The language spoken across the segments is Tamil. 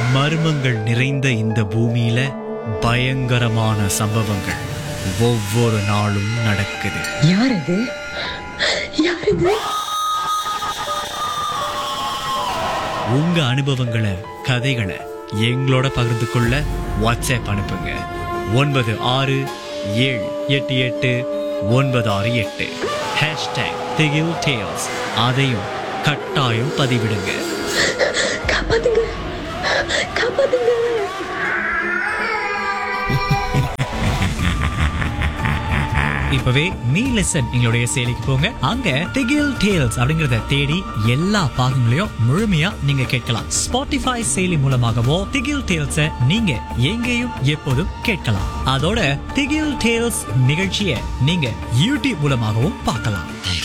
மர்மங்கள் நிறைந்த இந்த பூமியில பயங்கரமான சம்பவங்கள் ஒவ்வொரு நாளும் நடக்குது யார் அது யார் இது உங்க அனுபவங்களை கதைகளை எங்களோட பகிர்ந்து கொள்ள வாட்ஸ்அப் அனுப்புங்க ஒன்பது ஆறு ஏழு எட்டு எட்டு ஒன்பது ஆறு எட்டு ஹேஷ்டேக் திகில் டேல்ஸ் அதையும் கட்டாயம் பதிவிடுங்க காப்பாத்துங்க காப்பாத்துங்க இப்பவே மீ லெசன் எங்களுடைய செயலிக்கு போங்க அங்க திகில் டேல்ஸ் அப்படிங்கறத தேடி எல்லா பாகங்களையும் முழுமையா நீங்க கேட்கலாம் ஸ்பாட்டிஃபை செயலி மூலமாகவோ திகில் டேல்ஸ நீங்க எங்கேயும் எப்போதும் கேட்கலாம் அதோட திகில் டேல்ஸ் நிகழ்ச்சியை நீங்க யூடியூப் மூலமாகவும் பார்க்கலாம்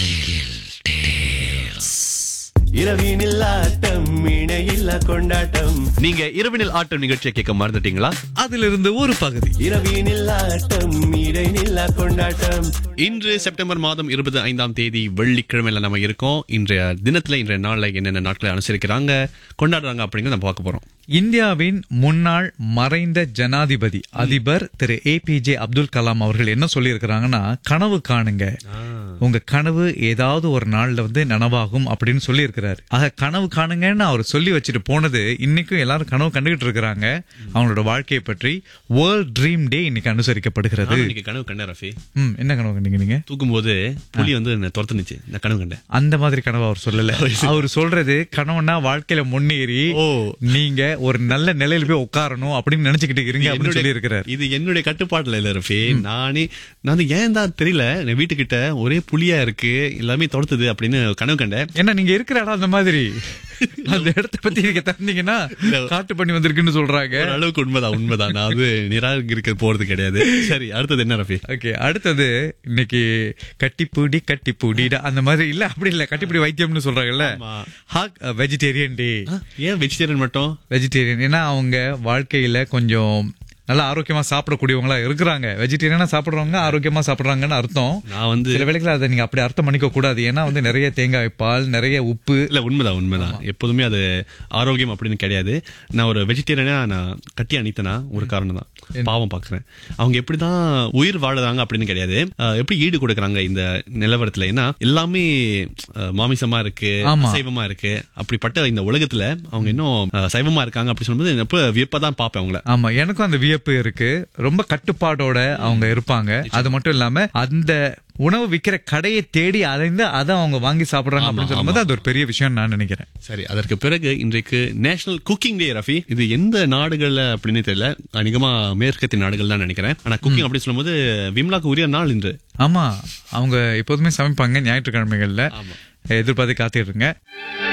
இரவினில் ஆட்டம் இணையில்ல கொண்டாட்டம் நீங்க இரவினில் ஆட்டம் நிகழ்ச்சியை கேட்க மறந்துட்டீங்களா அதிலிருந்து ஒரு பகுதி இரவினில் ஆட்டம் இடைநில்ல கொண்டாட்டம் இன்று செப்டம்பர் மாதம் இருபது ஐந்தாம் தேதி வெள்ளிக்கிழமையில நம்ம இருக்கோம் இன்றைய தினத்துல இன்றைய நாள்ல என்னென்ன நாட்களை அனுசரிக்கிறாங்க கொண்டாடுறாங்க அப்படிங்கறத நம்ம பார்க்க போறோம் இந்தியாவின் முன்னாள் மறைந்த ஜனாதிபதி அதிபர் திரு ஏபிஜே அப்துல் கலாம் அவர்கள் என்ன சொல்லியிருக்கிறாங்கன்னா கனவு காணுங்க உங்க கனவு ஏதாவது ஒரு நாள்ல வந்து நனவாகும் அப்படின்னு சொல்லி இருக்கிறாரு ஆக கனவு காணுங்கன்னு அவர் சொல்லி வச்சுட்டு போனது இன்னைக்கும் எல்லாரும் கனவு கண்டுகிட்டு இருக்கிறாங்க அவங்களோட வாழ்க்கையை பற்றி வேர்ல்ட் ட்ரீம் டே இன்னைக்கு அனுசரிக்கப்படுகிறது நானும் இன்னைக்கு கனவு கண்டேன் ரஃபி ம் என்ன கனவு கண்டீங்க நீங்க தூக்கும் போது புலி வந்து என்ன துரத்துனுச்சு நான் கனவு கண்டேன் அந்த மாதிரி கனவு அவர் சொல்லல அவர் சொல்றது கனவுனா வாழ்க்கையில முன்னேறி ஓ. நீங்க ஒரு நல்ல நிலையில போய் உட்காரணும் அப்படின்னு நினைச்சுக்கிட்டு இருங்க அப்படின்னு சொல்லி இருக்கிறார் இது என்னுடைய கட்டுப்பாட்டுல இல்ல ரஃபி நானே நான் வந்து ஏன் தான் தெரியல என் வீட்டுக்கிட்ட ஒரே புலியா இருக்கு எல்லாமே துரத்துது அப்படின்னு கனவு கண்டேன் ஏன்னா நீங்க இருக்கிற இடம் அந்த மாதிரி அந்த இடத்த பத்தி நீங்க தெரிஞ்சீங்கன்னா காட்டு பண்ணி வந்திருக்குன்னு சொல்றாங்க ஒரு அளவுக்கு உண்மைதான் உண்மைதான் நான் வந்து நிராகரிக்க போறது கிடையாது சரி அடுத்தது என்ன ரஃபி ஓகே அடுத்தது இன்னைக்கு கட்டிப்பூடி கட்டிப்பூடிடா அந்த மாதிரி இல்ல அப்படி இல்ல கட்டிப்பூடி வைத்தியம்னு சொல்றாங்கல்ல ஆமா. ஹாக் வெஜிடேரியன் டே ஏன் வெஜிடேரியன் மட்டும் வெஜிடேரியன் ஏன்னா அவங்க வாழ்க்கையில கொஞ்சம் நல்லா ஆரோக்கியமா சாப்பிடக்கூடியவங்களா இருக்கிறாங்க வெஜிடேரியனா சாப்பிடுறவங்க ஆரோக்கியமா சாப்பிடுறாங்கன்னு அர்த்தம் நான் வந்து சில வேளைகள் அதை நீங்க அப்படி அர்த்தம் பண்ணிக்க கூடாது ஏன்னா வந்து நிறைய தேங்காய் பால் நிறைய உப்பு இல்ல உண்மைதான் உண்மைதான் எப்போதுமே அது ஆரோக்கியம் அப்படின்னு கிடையாது நான் ஒரு வெஜிடேரியனா நான் கட்டி அணித்தனா ஒரு காரணம் தான் பாவம் பாக்குறேன் அவங்க எப்படிதான் உயிர் வாழுறாங்க அப்படின்னு கிடையாது அஹ், எப்படி ஈடு கொடுக்கறாங்க இந்த நிலவரத்துல ஏன்னா எல்லாமே அஹ், மாமிசமா இருக்கு ஆமா. சைவமா இருக்கு அப்படிப்பட்ட இந்த உலகத்துல அவங்க இன்னும் அஹ், சைவமா இருக்காங்க அப்படி சொல்லும்போது எப்ப வியப்பதான் பார்ப்பேன் அவங்கள ஆமா எனக்கும் அந்த வியப்பு இருக்கு ரொம்ப கட்டுப்பாடோட அவங்க இருப்பாங்க அது மட்டும் இல்லாம அந்த உணவு விக்கிற கடையை தேடி அலைந்து அதை அவங்க வாங்கி சாப்பிடுறாங்க அப்படின்னு சொல்லும்போது அது ஒரு பெரிய விஷயம் நான் நினைக்கிறேன் சரி அதற்கு பிறகு இன்றைக்கு நேஷனல் குக்கிங் டே ரஃபி இது எந்த நாடுகள்ல அப்படின்னு தெரியல அநேகமா மேற்கத்திய நாடுகள் தான் நினைக்கிறேன் ஆனா குக்கிங் அப்படின்னு சொல்லும்போது விம்லாக்கு உரிய நாள் இன்று ஆமா அவங்க எப்போதுமே சமைப்பாங்க ஞாயிற்றுக்கிழமைகள்ல ஆமா. எதிர்பார்த்து காத்துட்டு இருங்க